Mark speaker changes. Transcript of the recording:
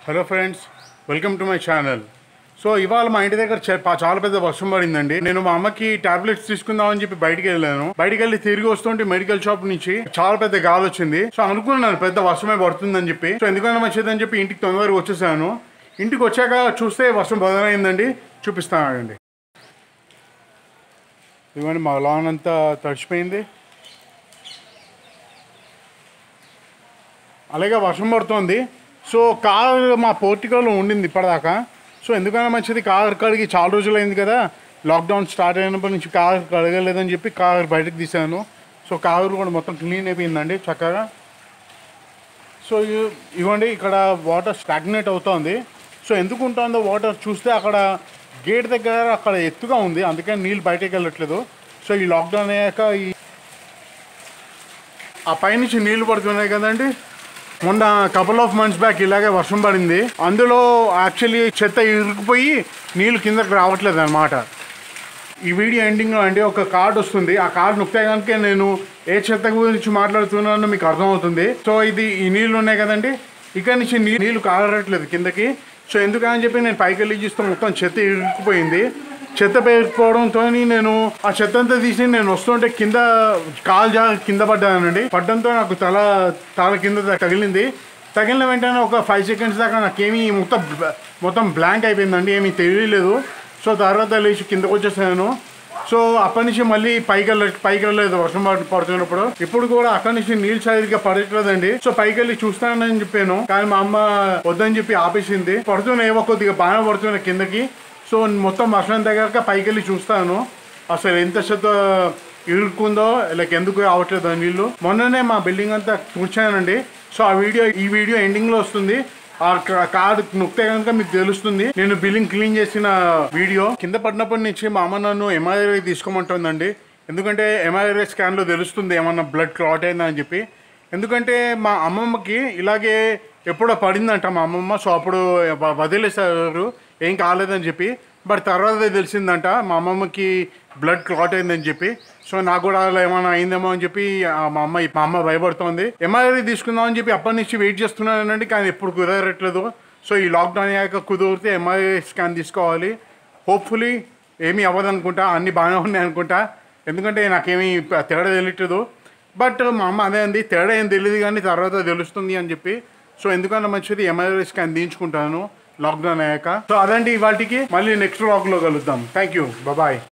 Speaker 1: hello friends welcome to my channel so ఇవాళ మా ఇంటి దగ్గర చే- పా- చాలా పెద్ద వర్షం పడిందండి నేను మా అమ్మకి టాబ్లెట్స్ తీసుకుందామని చెప్పి బయటికి వెళ్ళాను బయటికి వెళ్ళి తిరిగి వస్తుంటే మెడికల్ షాప్ నుంచి చాలా పెద్ద గాలి వచ్చింది సో అనుకున్నాను పెద్ద వర్షమే పడుతుందని చెప్పి సో ఎందుకన్నా మంచిదని చెప్పి ఇంటికి తొందరగా వచ్చేసాను ఇంటికి వచ్చాక చూస్తే వర్షం బదులైందండి చూపిస్తానండి ఇదిగోండి మా లాన్ అంతా తడిచిపోయింది అలాగే వర్షం పడుతోంది సో కార్ మా పోర్టికోలో ఉండింది ఇప్పటిదాకా సో ఎందుకైనా మంచిది కార్ కడిగి చాలా రోజులైంది కదా లాక్డౌన్ స్టార్ట్ అయినప్పటి నుంచి కార్ కడగలేదని చెప్పి కార్ బయటకు తీసాను సో కార్ కూడా మొత్తం క్లీన్ అయిపోయిందండి చక్కగా సో ఇ- ఇవ్వండి ఇక్కడ వాటర్ స్టాగ్నేట్ అవుతోంది సో ఎందుకు ఉంటుందో వాటర్ చూస్తే అక్కడ గేట్ దగ్గర అక్కడ ఎత్తుగా ఉంది అందుకని నీళ్ళు బయటకు వెళ్ళట్లేదు సో ఈ లాక్డౌన్ అయ్యాక ఈ ఆ పైనుంచి నీళ్లు పడుతున్నాయి కదండి మొన్న కపుల్ ఆఫ్ మంత్స్ బ్యాక్ ఇలాగే వర్షం పడింది అందులో యాక్చువల్లీ చెత్త ఇరుకుపోయి నీళ్ళు కిందకి రావట్లేదు అనమాట ఈ వీడియో ఎండింగ్లో అండి ఒక కార్డ్ వస్తుంది ఆ కార్డ్ నొక్కితే కనుక నేను ఏ చెత్త గురించి మాట్లాడుతున్నానో మీకు అర్థమవుతుంది సో ఇది ఈ నీళ్ళు ఉన్నాయి కదండి ఇక్కడ నుంచి నీ- నీళ్ళు కారట్లేదు కిందకి సో ఎందుకని చెప్పి నేను పైకి వెళ్ళి చూస్తే మొత్తం చెత్త ఇరుక్కుపోయింది చెత్త పేరుకోవడంతో నేను ఆ చెత్త అంతా తీసి నేను వస్తుంటే కింద కాలు జా కింద పడ్డానండి పడ్డంతో నాకు తల తల కింద తగిలింది తగిలిన వెంటనే ఒక ఫైవ్ సెకండ్స్ దాకా నాకేమీ మొత్తం బ్ల- మొత్తం బ్లాంక్ అయిపోయిందండి ఏమీ తెలియలేదు సో తర్వాత లేచి కిందకు వచ్చేసాను సో అప్పటి నుంచి మళ్ళీ పైకి వెళ్ళ పైకి వెళ్ళలేదు వర్షం పడు- పడుతున్నప్పుడు ఇప్పుడు కూడా అక్కడి నుంచి నీళ్ళు సరిగ్గా పడట్లేదండి సో పైకి వెళ్ళి చూస్తానని చెప్పాను కానీ మా అమ్మ వద్దని చెప్పి ఆపేసింది పడుతున్నాయి ఏవో కొద్దిగా బాగా పడుతున్నాయి కిందకి సో మొత్తం వర్షం తగ్గాక పైకి వెళ్ళి చూస్తాను అసలు ఎంత చెత్త ఇరుక్కుందో లైక్ ఎందుకు రావట్లేదు ఆ నీళ్ళు మొన్ననే మా బిల్డింగ్ అంతా కూర్చానండి సో ఆ వీడియో ఈ వీడియో ఎండింగ్ లో వస్తుంది ఆ క- కార్డు నొక్కితే కనుక మీకు తెలుస్తుంది నేను బిల్డింగ్ క్లీన్ చేసిన వీడియో కింద పడినప్పటి నుంచి మా అమ్మ నన్ను ఎంఆర్ఐ తీసుకోమంటుందండి ఎందుకంటే ఎంఆర్ఐ స్కాన్ లో తెలుస్తుంది ఏమన్నా బ్లడ్ క్లాట్ అయిందా అని చెప్పి ఎందుకంటే మా అమ్మమ్మకి ఇలాగే ఎప్పుడో పడిందంట మా అమ్మమ్మ సో అప్పుడు వ- వదిలేశారు ఏం కాలేదని చెప్పి బట్ తర్వాత తెలిసిందంట మా అమ్మమ్మకి బ్లడ్ క్లాట్ అయిందని చెప్పి సో నాకు కూడా అలా ఏమైనా అయిందేమో అని చెప్పి ఆ మా అమ్మ మా అమ్మ భయపడుతోంది ఎంఆర్ఐ తీసుకుందాం అని చెప్పి అప్పటి నుంచి వెయిట్ చేస్తున్నానండి కానీ ఎప్పుడు కుదరట్లేదు సో ఈ లాక్డౌన్ అయ్యాక కుదిరితే ఎంఆర్ఐ స్కాన్ తీసుకోవాలి హోప్ఫుల్లీ ఏమీ అవ్వదు అనుకుంటా అన్ని బాగానే ఉన్నాయి అనుకుంటా ఎందుకంటే నాకేమీ తేడా తెలియట్లేదు బట్ మా అమ్మ అదే అంది తేడా ఏం తెలియదు కానీ తర్వాత తెలుస్తుంది అని చెప్పి సో ఎందుకన్నా మంచిది ఎంఆర్ఐ స్కాన్ తీయించుకుంటాను లాక్డౌన్ అయ్యాక సో అదండి ఇవాటికి మళ్ళీ నెక్స్ట్ వ్లాగ్లో కలుద్దాం థ్యాంక్ యూ బాయ్